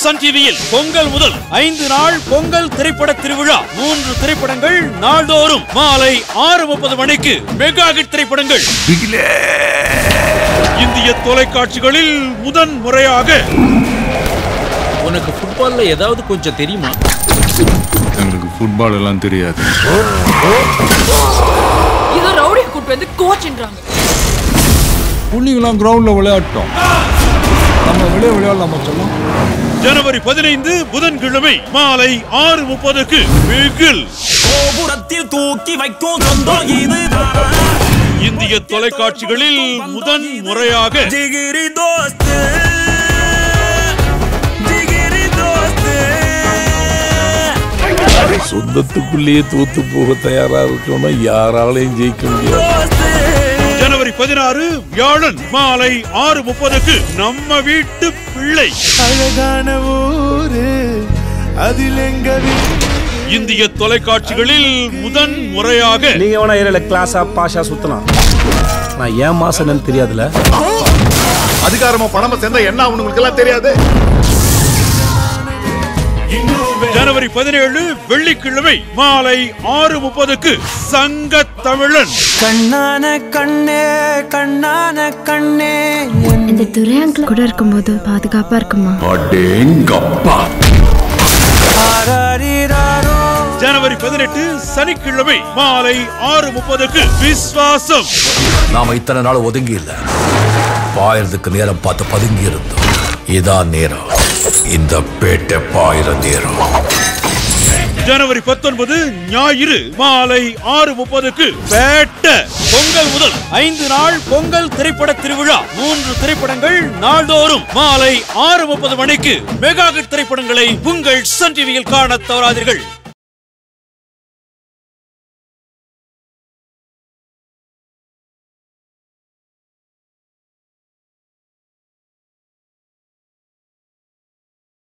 Sun டிவியில் பொங்கல் முதல் ஐந்து நாள் பொங்கல் திரைப்பட திருவிழா மூன்று திரைப்படங்கள் நாள்தோறும் மாலை ஆறு முப்பது மணிக்கு மெகா ஹிட் திரைப்படங்கள் இந்திய தொலைக்காட்சிகளில் முதன் முறையாக உனக்கு ஃபுட்பால்ல ஏதாவது கொஞ்சம் தெரியுமா எங்களுக்கு ஃபுட்பால் எல்லாம் தெரியாது ஏதோ ரவுடியை கூட்டு வந்து கோச்ன்றாங்க புள்ளிங்களாம் கிரவுண்ட்ல விளையாட்டோம் நம்ம வெளியே விளையாடலாமா சொல்லும் ஜனவரி பதினைந்து புதன்கிழமை மாலை ஆறு முப்பதுக்கு பிகில் கோபுரத்தில் தூக்கி வைக்கும் சொந்தம் இது இந்திய தொலைக்காட்சிகளில் முதன் முறையாக ஜிகிரி தோஸ்து ஜிகிரி தோஸ்து சொந்தத்துக்குள்ளேயே தோத்து போக தயாரா இருக்கணும் யாராலையும் ஜெயிக்க முடியாது ஜனவரி பதினாறு வியாழன் மாலை ஆறு முப்பதுக்கு நம்ம வீட்டு பிள்ளை அழகான ஊரு அதில் எங்க இந்திய தொலைக்காட்சிகளில் முதன் முறையாக நீங்க வேணா ஏரியால கிளாஸா பாஷா சுத்தலாம் நான் ஏன் மாசம் தெரியாதுல அதிகாரமா பணமா சேர்ந்தா என்ன அவனுங்களுக்கு எல்லாம் தெரியாது ஜனவரி பதினேழு வெள்ளிக்கிழமை மாலை ஆறு முப்பதுக்கு சங்க தமிழன் கண்ணான கண்ணே கண்ணான கண்ணே இந்த துரை அங்கிள் கூட இருக்கும்போது பாதுகாப்பா இருக்குமா அடேங்கப்பா ஆராரிராரோ ஜனவரி பதினெட்டு சனிக்கிழமை மாலை ஆறு முப்பதுக்கு விஸ்வாசம் நாம இத்தனை நாள் ஒதுங்கி இல்ல பாயறதுக்கு நேரம் பார்த்து பதுங்கி இருந்தோம் இதான் நேரம் இந்த பேட்டை பாயிர நேரம் ஜனவரி பத்தொன்பது ஞாயிறு மாலை ஆறு முப்பதுக்கு பேட்ட பொங்கல் முதல் ஐந்து நாள் பொங்கல் திரைப்பட திருவிழா மூன்று திரைப்படங்கள் நாள்தோறும் மாலை ஆறு முப்பது மணிக்கு மெகா ஹிட் திரைப்படங்களை உங்கள் சன் டிவியில் காண தவறாதீர்கள்